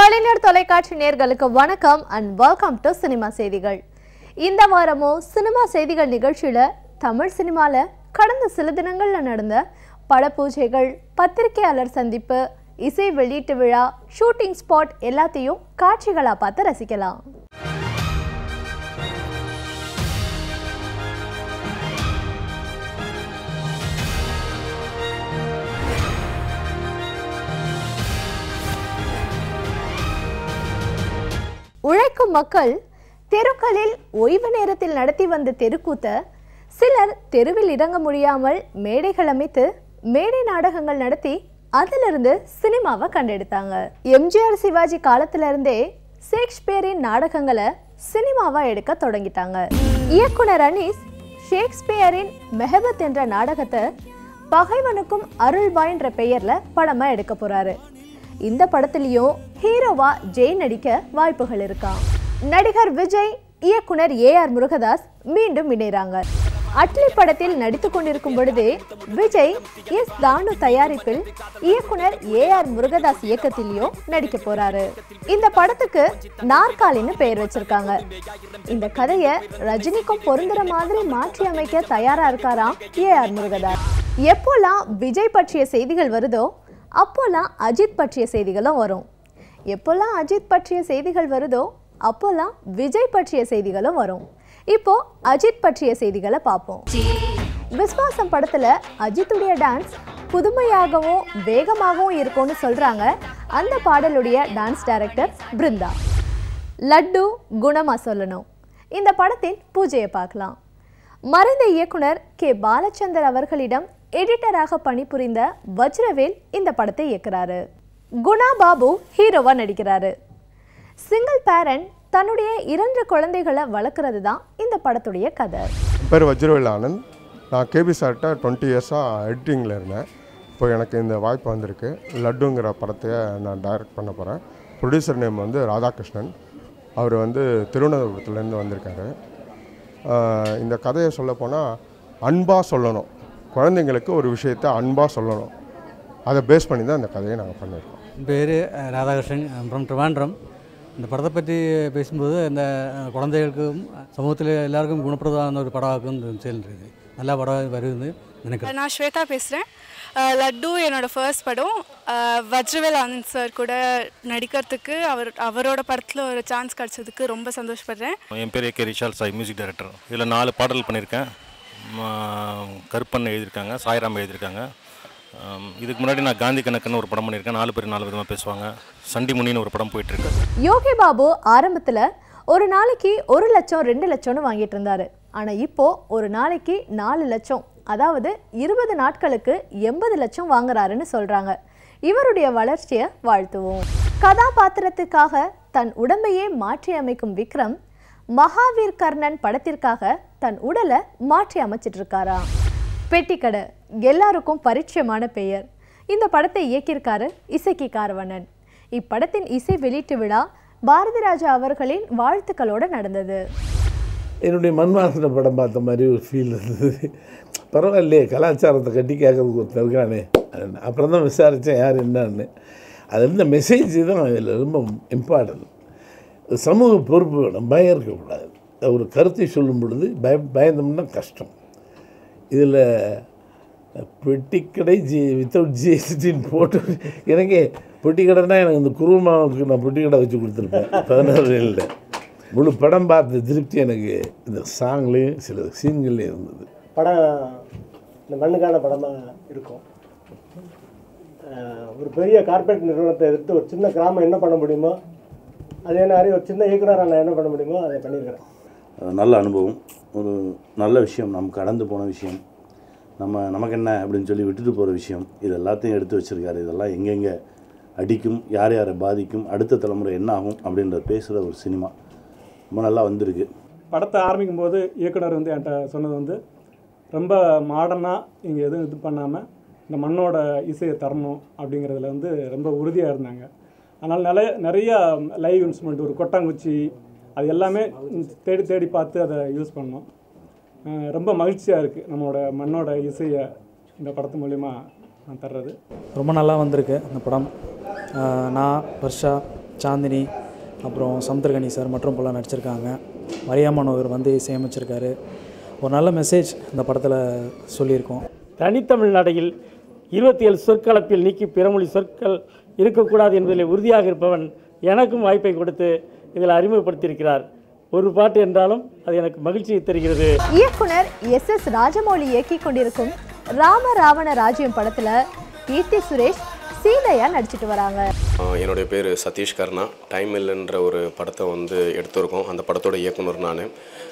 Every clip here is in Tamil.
கலைஞர் தொலைக்காட்சி நேர்களுக்கு வணக்கம் அண்ட் வெல்கம் டு சினிமா செய்திகள் இந்த வாரமும் சினிமா செய்திகள் நிகழ்ச்சியில தமிழ் சினிமால கடந்த சில தினங்கள்ல நடந்த பட பூஜைகள் பத்திரிகையாளர் சந்திப்பு இசை வெளியீட்டு விழா ஷூட்டிங் ஸ்பாட் எல்லாத்தையும் காட்சிகளா பார்த்து ரசிக்கலாம் உழைக்கும் மக்கள் தெருக்களில் ஓய்வு நேரத்தில் நடத்தி வந்த தெருக்கூத்த சிலர் தெருவில் இறங்க முடியாமல் மேடைகள் அமைத்து மேடை நாடகங்கள் நடத்தி அதிலிருந்து சினிமாவை கண்டெடுத்தாங்க எம்ஜிஆர் சிவாஜி காலத்துல இருந்தே ஷேக்ஸ்பியரின் நாடகங்களை சினிமாவா எடுக்க தொடங்கிட்டாங்க இயக்குனர் அனீஸ் ஷேக்ஸ்பியரின் மெஹபத் என்ற நாடகத்தை பகைவனுக்கும் அருள்பாய்ன்ற பெயர்ல படமா எடுக்க போறாரு இந்த படத்துலயும் ஹீரோவா ஜெய் நடிக்க வாய்ப்புகள் இருக்கா நடிகர் விஜய் இயக்குனர் ஏ ஆர் முருகதாஸ் மீண்டும் இணைறாங்க அட்லி படத்தில் நடித்து கொண்டிருக்கும் பொழுதே விஜய் எஸ் தானு தயாரிப்பில் இயக்குனர் ஏ ஆர் முருகதாஸ் இயக்கத்திலையும் நடிக்க போறாரு இந்த படத்துக்கு நாற்காலின்னு பெயர் வச்சிருக்காங்க இந்த கதையை ரஜினிக்கும் பொருந்துற மாதிரி மாற்றி அமைக்க தயாரா இருக்காராம் ஏ ஆர் முருகதாஸ் எப்போல்லாம் விஜய் பற்றிய செய்திகள் வருதோ அப்போல்லாம் அஜித் பற்றிய செய்திகளும் வரும் எப்போல்லாம் அஜித் பற்றிய செய்திகள் வருதோ அப்போல்லாம் விஜய் பற்றிய செய்திகளும் வரும் இப்போ அஜித் பற்றிய செய்திகளை பார்ப்போம் விஸ்வாசம் படத்துல அஜித்துடைய டான்ஸ் புதுமையாகவும் வேகமாகவும் இருக்கும்னு சொல்றாங்க அந்த பாடலுடைய டான்ஸ் டைரக்டர் பிருந்தா லட்டு குணமா சொல்லணும் இந்த படத்தின் பூஜையை பார்க்கலாம் மறைந்த இயக்குனர் கே பாலச்சந்தர் அவர்களிடம் எடிட்டராக பணிபுரிந்த வஜ்ரவேல் இந்த படத்தை இயக்குறாரு குணா பாபு ஹீரோவா நடிக்கிறாரு சிங்கிள் பேரண்ட் தன்னுடைய இரண்டு குழந்தைகளை வளர்க்குறது தான் இந்த படத்துடைய கதை என் பேர் வஜ்ரவேல் ஆனந்த் நான் கேபி சார்கிட்ட டுவெண்ட்டி இயர்ஸாக எடிட்டிங்கில் இருந்தேன் இப்போ எனக்கு இந்த வாய்ப்பு வந்திருக்கு லட்டுங்கிற படத்தை நான் டைரக்ட் பண்ண போகிறேன் ப்ரொடியூசர் நேம் வந்து ராதாகிருஷ்ணன் அவர் வந்து திருவனந்தபுரத்துலேருந்து வந்திருக்காரு ஆஹ் இந்த கதையை சொல்லப்போனால் அன்பாக சொல்லணும் குழந்தைங்களுக்கு ஒரு விஷயத்தை அன்பாக சொல்லணும் அதை பேஸ் பண்ணி தான் இந்த கதையை நாங்கள் பண்ணியிருக்கோம் என் பேர் ராதாகிருஷ்ணன் ஃப்ரம் ட்ரிவாண்ட்ரம் இந்த படத்தை பற்றி பேசும்போது இந்த அஹ், குழந்தைகளுக்கும் சமூகத்தில் எல்லாருக்கும் குணப்பிரதமான ஒரு படம் சேர்ந்துருக்கு நல்ல படம் வருது நினைக்கிறேன் நான் ஸ்வேதா பேசுகிறேன் லட்டு என்னோட ஃபர்ஸ்ட் படம் அஹ், வஜ்ரவேல் ஆனந்த் சார் கூட நடிக்கிறதுக்கு அவர் அவரோட படத்தில் ஒரு சான்ஸ் கிடச்சதுக்கு ரொம்ப சந்தோஷப்படுறேன் என் பேர் AK Rishal Sai music director இதில் நாலு பாடல் பண்ணியிருக்கேன் ம, கருப்பன் எழுதியிருக்காங்க சாய்ராம் எழுதியிருக்காங்க ஆம், இதுக்கு முன்னாடி நான் காந்தி கணக்குன்னு ஒரு படம் பண்ணியிருக்கேன் நாலு பேர் நாலு விதமாக பேசுவாங்க சண்டி முனின்னு ஒரு படம் போயிட்டுருக்கு யோகி பாபு ஆரம்பத்துல ஒரு நாளைக்கு ஒரு லட்சம் ரெண்டு லட்சம்னு வாங்கிட்டு இருந்தாரு ஆனா இப்போ ஒரு நாளைக்கு நாலு லட்சம் அதாவது இருபது நாட்களுக்கு எண்பது லட்சம் வாங்குறாருன்னு சொல்றாங்க இவருடைய வளர்ச்சியை வாழ்த்துவோம் கதாபாத்திரத்துக்காக தன் உடம்பையே மாற்றி அமைக்கும் விக்ரம் மகாவீர் கர்ணன் படத்திற்காக தன் உடலை மாற்றி அமைச்சிட்டு இருக்காராம் பெட்டிக்கடை எல்லாருக்கும் பரிச்சயமான பெயர் இந்த படத்தை இயக்கியிருக்காரு இசக்கி காரவணன் இப்படத்தின் இசை வெளியீட்டு விழா பாரதி ராஜா அவர்களின் வாழ்த்துக்களோட நடந்தது என்னுடைய மண்வாசனை படம் பார்த்த மாதிரி ஒரு ஃபீல் இருந்தது பரவாயில்லையே கலாச்சாரத்தை கட்டி கேட்கறதுக்கு ஒருத்தர் இருக்கானே அப்புறம் தான் விசாரித்தேன் யார் என்னன்னு அது இருந்த மெசேஜ் தான் இதில் ரொம்ப இம்பார்ட்டன்ட் சமூக பொறுப்பு வேணும் பயம் இருக்கக்கூடாது ஒரு கருத்தை சொல்லும் பொழுது பய பயந்தோம்னா கஷ்டம் இதில் பெட்டிக்கடை ஜி வித்தவுட் ஜிஎஸ்டின்னு போட்டு எனக்கே பெட்டிக்கடைனா எனக்கு இந்த குருமாவுக்கு நான் பெட்டிக்கடை வச்சு கொடுத்துருப்பேன் பதினாறு இல்லை முழு படம் பார்த்த திருப்தி எனக்கு இந்த சாங்லேயும் சில சீன்கள்லேயும் இருந்தது படம் இந்த மண்ணுக்கான படமாக இருக்கும் அஹ் ஒரு பெரிய கார்ப்பரேட் நிறுவனத்தை எதிர்த்து ஒரு சின்ன கிராமம் என்ன பண்ண முடியுமோ அதே மாதிரி ஒரு சின்ன இயக்குனராக நான் என்ன பண்ண முடியுமோ அதை பண்ணியிருக்கிறேன் அஹ் நல்ல அனுபவம் ஒரு நல்ல விஷயம் நமக்கு கடந்து போன விஷயம் நம்ம நமக்கு என்ன அப்படின்னு சொல்லி விட்டுட்டு போகிற விஷயம் இது எல்லாத்தையும் எடுத்து வச்சுருக்காரு இதெல்லாம் எங்கெங்கே அடிக்கும் யார் யாரை பாதிக்கும் அடுத்த தலைமுறை என்ன ஆகும் அப்படின்றத பேசுகிற ஒரு சினிமா ரொம்ப நல்லா வந்திருக்கு படத்தை ஆரம்பிக்கும் போது இயக்குனர் வந்து என்கிட்ட சொன்னது வந்து ரொம்ப மாடர்னாக இங்கே எதுவும் இது பண்ணாமல் இந்த மண்ணோட இசையை தரணும் அப்படிங்கிறதுல வந்து ரொம்ப உறுதியாக இருந்தாங்க அதனால் நிறைய நிறைய லைவ் இன்ஸ்ட்ருமெண்ட் ஒரு கொட்டாங்குச்சி அது எல்லாமே தேடி தேடி பார்த்து அதை யூஸ் பண்ணோம் அஹ் ரொம்ப மகிழ்ச்சியாக இருக்குது நம்மளோட மண்ணோட இசையை இந்த படத்து மூலிமா நான் தர்றது ரொம்ப நல்லா வந்திருக்கு இந்த படம் அஹ் நான் வர்ஷா சாந்தினி அப்புறம் சமுத்திரகனி சார் மற்றும் பல நடிச்சிருக்காங்க மரியாமனோகர் வந்து இசையமைச்சிருக்காரு ஒரு நல்ல மெசேஜ் இந்த படத்தில் சொல்லியிருக்கோம் தனித்தமிழ் நடையில் இருபத்தி ஏழு சொற்கலப்பில் நீக்கி பிறமொழி சொற்கள் இருக்கக்கூடாது என்பதில் உறுதியாக இருப்பவன் எனக்கும் வாய்ப்பை கொடுத்து இதில் அறிமுகப்படுத்தியிருக்கிறார் ஒரு பாட்டு என்றாலும் அது எனக்கு மகிழ்ச்சியை தருகிறது இயக்குனர் எஸ் எஸ் ராஜமௌலி இயக்கி கொண்டிருக்கும் ராம ராவண ராஜ்யம் படத்துல கீர்த்தி சுரேஷ் சீதையா நடிச்சிட்டு வராங்க ஆஹ் என்னுடைய பேர் சதீஷ் கர்ணா டைம் இல்லைன்ற ஒரு படத்தை வந்து எடுத்திருக்கோம் அந்த படத்தோட இயக்குனர் நான்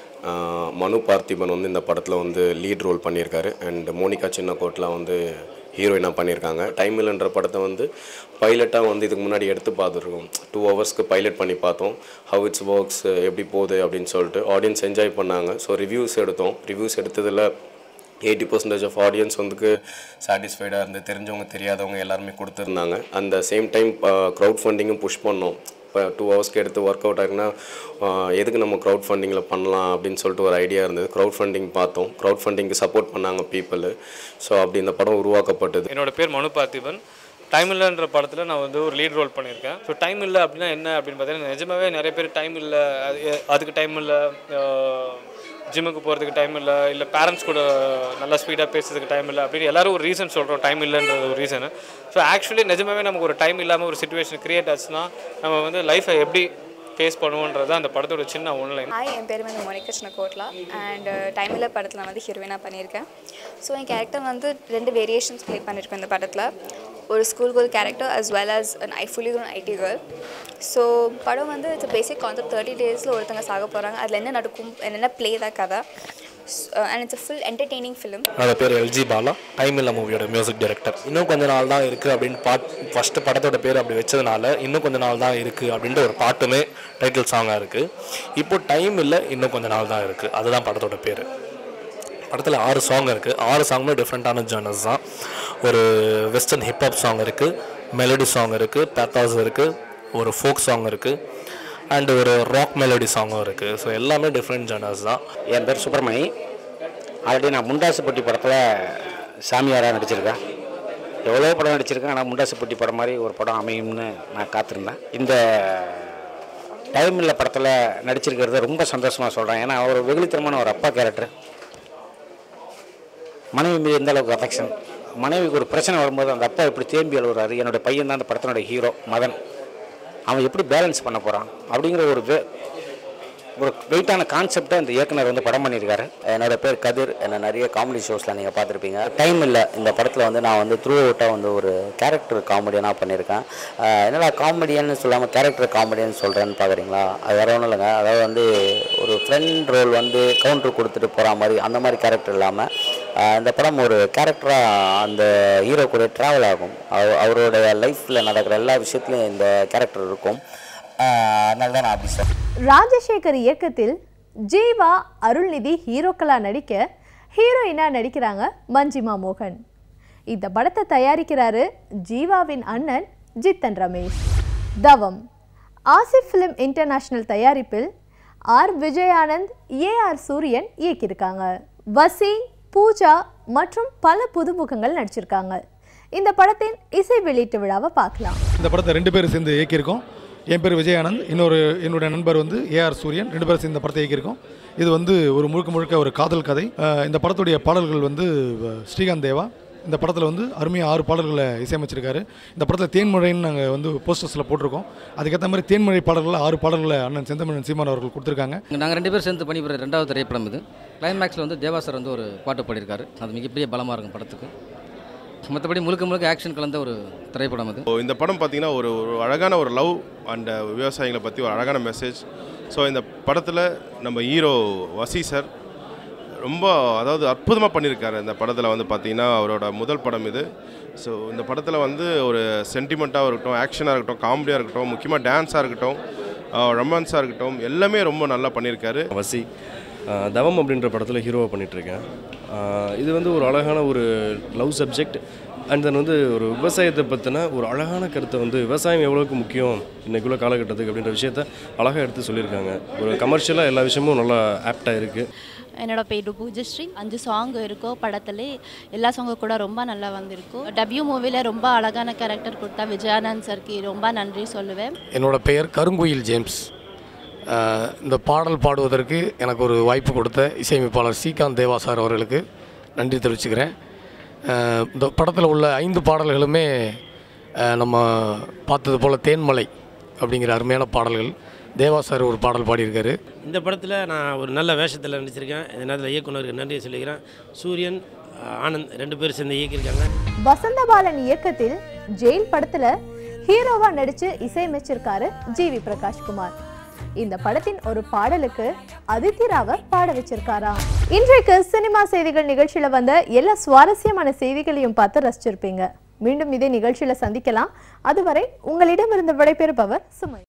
மனு பார்த்திபன் வந்து இந்த படத்தில் வந்து லீட் ரோல் பண்ணியிருக்காரு அண்ட் மோனிகா சின்னக்கோட்டில் வந்து ஹீரோயினாக பண்ணியிருக்காங்க டைம் இல்லைன்ற படத்தை வந்து பைலட்டாக வந்து இதுக்கு முன்னாடி எடுத்து பார்த்துருக்கோம் டூ ஹவர்ஸ்க்கு பைலட் பண்ணி பார்த்தோம் ஹவ் இட்ஸ் ஒர்க்ஸ் எப்படி போகுது அப்படின்னு சொல்லிட்டு ஆடியன்ஸ் என்ஜாய் பண்ணாங்க ஸோ ரிவ்யூஸ் எடுத்தோம் ரிவ்யூஸ் எடுத்ததில் எயிட்டி பர்சன்டேஜ் ஆஃப் ஆடியன்ஸ் வந்து சாட்டிஸ்ஃபைடாக இருந்து தெரிஞ்சவங்க தெரியாதவங்க எல்லாருமே கொடுத்துருந்தாங்க அந்த சேம் டைம் க்ரௌட் ஃபண்டிங்கும் புஷ் பண்ணோம் இப்போ டூ ஹவர்ஸ்க்கு எடுத்து ஒர்க் அவுட் ஆகுனா எதுக்கு நம்ம க்ரௌட் ஃபண்டிங்கில் பண்ணலாம் அப்படின்னு சொல்லிட்டு ஒரு ஐடியா இருந்தது க்ரௌட் ஃபண்டிங் பார்த்தோம் க்ரௌட் ஃபண்டிங்க்கு சப்போர்ட் பண்ணாங்க பீப்புள் ஸோ அப்படி இந்த படம் உருவாக்கப்பட்டது என்னோட பேர் மனு பார்த்திபன் டைம் இல்லைன்ற படத்தில் நான் வந்து ஒரு லீட் ரோல் பண்ணியிருக்கேன் ஸோ டைம் இல்லை அப்படின்னா என்ன அப்படின்னு பார்த்தீங்கன்னா நிஜமாவே நிறைய பேர் டைம் இல்லை அது- அதுக்கு டைம் இல்லை ஜிம்முக்கு போகிறதுக்கு டைம் இல்லை இல்லை பேரண்ட்ஸ் கூட நல்லா ஸ்பீடாக பேசுறதுக்கு டைம் இல்லை அப்படின்னு எல்லாரும் ஒரு ரீசன் சொல்கிறோம் டைம் இல்லைன்றது ஒரு ரீசனு ஸோ ஆக்சுவலி நிஜமாவே நமக்கு ஒரு டைம் இல்லாமல் ஒரு சுச்சுவேஷன் கிரியேட் ஆச்சுன்னா நம்ம வந்து லைஃப்பை எப்படி ஃபேஸ் பண்ணுவோன்றது அந்த படத்தோட சின்ன ஒன்லைன் ஹாய் என் பேர் வந்து மோனிகா சின்னக்கோட்லா அண்ட் டைமில் படத்தில் நான் வந்து ஹீரோயினாக பண்ணியிருக்கேன் ஸோ என் கேரக்டர் வந்து ரெண்டு வேரியேஷன்ஸ் ப்ளே பண்ணியிருக்கேன் இந்த படத்தில் ஒரு school girl character as well as an I fully grown IT girl so படம் வந்து இட்ஸ் பேசிக் கான்செப்ட் தேர்ட்டி டேஸில் ஒருத்தங்க சாக போகிறாங்க அதில் என்ன நடக்கும் என்னென்ன ப்ளே தான் கதை and it's full entertaining film என்னோட பேர் எல்ஜி பாலா டைம் இல்லை மூவியோட மியூசிக் டைரக்டர் இன்னும் கொஞ்ச நாள் தான் இருக்குது அப்படின்னு பாட் ஃபஸ்ட்டு படத்தோட பேர் அப்படி வச்சதுனால இன்னும் கொஞ்ச நாள் தான் இருக்குது அப்படின்ற ஒரு பாட்டுமே டைட்டில் சாங்காக இருக்குது இப்போ டைம் இல்லை இன்னும் கொஞ்ச நாள் தான் இருக்குது அதுதான் படத்தோட பேர் படத்தில் ஆறு சாங் இருக்குது ஆறு சாங்குமே டிஃப்ரெண்ட்டான ஜானர்ஸ் தான் ஒரு வெஸ்டர்ன் ஹிப்ஹாப் சாங் இருக்குது மெலடி சாங் இருக்குது பேத்தாஸ் இருக்குது ஒரு ஃபோக் சாங் இருக்குது அண்ட் ஒரு ராக் மெலடி சாங்கும் இருக்குது ஸோ எல்லாமே டிஃப்ரெண்ட் ஜானர்ஸ் தான் என் பேர் சுப்பிரமணி ஆல்ரெடி நான் முண்டாசுப்பட்டி படத்தில் சாமியாராக நடிச்சிருக்கேன் எவ்வளோ படம் நடிச்சிருக்கேன் ஆனால் முண்டாசுப்பட்டி படம் மாதிரி ஒரு படம் அமையும்னு நான் காத்திருந்தேன் இந்த டைம் இல்லை படத்தில் நடிச்சிருக்கிறது ரொம்ப சந்தோஷமாக சொல்கிறேன் ஏன்னா அவர் வெகுளித்தனமான ஒரு அப்பா கேரக்டர் மனைவி மீது எந்த அளவுக்கு அஃபெக்ஷன் மனைவிக்கு ஒரு பிரச்சனை வரும்போது அந்த அப்பா எப்படி தேம்பி அழுகுறாரு என்னோட பையன் தான் அந்த படத்தினுடைய ஹீரோ மதன் அவன் எப்படி பேலன்ஸ் பண்ண போகிறான் அப்படிங்கிற ஒரு வே ஒரு வெயிட்டான கான்செப்டை இந்த இயக்குனர் வந்து படம் பண்ணியிருக்காரு என்னோட பேர் கதிர் என்ன நிறைய காமெடி ஷோஸில் நீங்கள் பார்த்துருப்பீங்க டைம் இல்லை இந்த படத்தில் வந்து நான் வந்து த்ரூ அவுட்டாக வந்து ஒரு கேரக்டர் காமெடியனாக பண்ணியிருக்கேன் ஆஹ் என்னடா காமெடியன்னு சொல்லாமல் கேரக்டர் காமெடியன் சொல்கிறேன்னு பார்க்குறீங்களா அது வேற ஒன்றும் இல்லைங்க அதாவது வந்து ஒரு ஃப்ரெண்ட் ரோல் வந்து கவுண்டர் கொடுத்துட்டு போகிற மாதிரி அந்த மாதிரி கேரக்டர் இல்லாமல் இந்த படம் ஒரு கேரக்டராக அந்த ஹீரோ கூட ட்ராவல் ஆகும் அவ- அவருடைய லைஃப்பில் நடக்கிற எல்லா விஷயத்துலையும் இந்த கேரக்டர் இருக்கும் ஆஹ் அதனால தான் நான் அப்படி சொல்றேன் ராஜசேகர் இயக்கத்தில் ஜீவா அருள்நிதி ஹீரோக்களா நடிக்க ஹீரோயினா நடிக்கிறாங்க மஞ்சிமா மோகன் இந்த படத்தை தயாரிக்கிறாரு ஜீவாவின் அண்ணன் ஜித்தன் ரமேஷ் தவம் ஆசிப் ஃபிலிம் இன்டர்நேஷனல் தயாரிப்பில் R Vijayanand A R Suriyan இயக்கியிருக்காங்க வசி பூஜா மற்றும் பல புதுமுகங்கள் நடிச்சிருக்காங்க இந்த படத்தின் இசை வெளியீட்டு விழாவை பார்க்கலாம் இந்த படத்தை ரெண்டு பேரும் சேர்ந்து இயக்கியிருக்கோம் என் பேர் விஜயானந்த் இன்னொரு என்னுடைய நண்பர் வந்து ஏஆர் சூரியன் ரெண்டு பேரும் சேர்ந்து இந்த படத்தை இயக்கியிருக்கோம் இது வந்து ஒரு முழுக்க முழுக்க ஒரு காதல் கதை அஹ் இந்த படத்துடைய பாடல்கள் வந்து அஹ், ஸ்ரீகாந்த் தேவா இந்த படத்தில் வந்து அருமையாக ஆறு பாடல்களை இசையமைச்சிருக்காரு இந்த படத்தில் தேன்மழைன்னு நாங்கள் வந்து போஸ்டர்ஸில் போட்டிருக்கோம் அதுக்கேற்ற மாதிரி தேன்மழை பாடல்களில் ஆறு பாடல்களை அண்ணன் செந்தமிழன் சீமான் அவர்கள் கொடுத்துருக்காங்க நாங்கள் ரெண்டு பேரும் சேர்ந்து பண்ணிப்படுற ரெண்டாவது திரைப்படம் இது கிளைமேக்ஸில் வந்து தேவா சார் வந்து ஒரு பாட்டு பாடியிருக்காரு அது மிகப்பெரிய பலமாக இருக்கும் படத்துக்கு மற்றபடி முழுக்க முழுக்க ஆக்ஷன் கலந்த ஒரு திரைப்படம் அது ஸோ இந்த படம் பார்த்திங்கன்னா ஒரு ஒரு அழகான ஒரு லவ் அண்ட் விவசாயிகளை பற்றி ஒரு அழகான மெசேஜ் ஸோ இந்த படத்தில் நம்ம ஹீரோ வசி சார் ரொம்ப அதாவது அற்புதமாக பண்ணியிருக்காரு இந்த படத்தில் வந்து பார்த்திங்கன்னா அவரோட முதல் படம் இது ஸோ இந்த படத்தில் வந்து ஒரு சென்டிமெண்ட்டாக இருக்கட்டும் ஆக்ஷனாக இருக்கட்டும் காமெடியாக இருக்கட்டும் முக்கியமாக டான்ஸாக இருக்கட்டும் ரொமான்ஸாக இருக்கட்டும் எல்லாமே ரொம்ப நல்லா பண்ணியிருக்காரு வசி ஆஹ் தவம் அப்படின்ற படத்தில் ஹீரோவை பண்ணிகிட்ருக்கேன் இது வந்து ஒரு அழகான ஒரு லவ் சப்ஜெக்ட் அண்ட் தென் வந்து ஒரு விவசாயத்தை பற்றின ஒரு அழகான கருத்தை வந்து விவசாயம் எவ்வளோக்கு முக்கியம் இன்றைக்குள்ள காலகட்டத்துக்கு அப்படின்ற விஷயத்த அழகாக எடுத்து சொல்லியிருக்காங்க ஒரு கமர்ஷியலாக எல்லா விஷயமும் நல்லா ஆப்டாக இருக்குது என்னோட பேர் பூஜஸ்ரீ அஞ்சு சாங் இருக்கோ படத்துல எல்லா சாங்கும் கூட ரொம்ப நல்லா வந்திருக்கும் டபிள்யூ மூவியில் ரொம்ப அழகான கேரக்டர் கொடுத்தா விஜயானந்த் சருக்கு ரொம்ப நன்றி சொல்லுவேன் என்னோட பெயர் கருங்குயில் ஜேம்ஸ் அஹ் இந்த பாடல் பாடுவதற்கு எனக்கு ஒரு வாய்ப்பு கொடுத்த இசையமைப்பாளர் ஸ்ரீகாந்த் தேவா சார் அவர்களுக்கு நன்றி தெரிவிச்சுக்கிறேன் அஹ் இந்த படத்தில் உள்ள ஐந்து பாடல்களுமே அஹ் நம்ம பார்த்தது போல் தேன்மலை அப்படிங்கிற அருமையான பாடல்கள் தேவா சார் ஒரு பாடல் பாடியிருக்காரு இந்த படத்தில் நான் ஒரு நல்ல வேஷத்தில் நடிச்சிருக்கேன் இந்த நேரத்தில் இயக்குனருக்கு நன்றியை சொல்லிக்கிறேன் சூரியன் ஆனந்த் ரெண்டு பேரும் சேர்ந்து இயக்கியிருக்காங்க வசந்தபாலன் இயக்கத்தில் ஜெயில் படத்துல ஹீரோவா நடிச்சு இசையமைச்சிருக்காரு ஜி வி பிரகாஷ்குமார் இந்த படத்தின் ஒரு பாடலுக்கு அதித்தி ராவ பாட வச்சிருக்காராம் இன்றைக்கு சினிமா செய்திகள் நிகழ்ச்சியில வந்த எல்லா சுவாரஸ்யமான செய்திகளையும் பார்த்து ரசிச்சிருப்பீங்க மீண்டும் இதே நிகழ்ச்சியில சந்திக்கலாம் அதுவரை உங்களிடமிருந்து விடைபெறுபவர் சுமை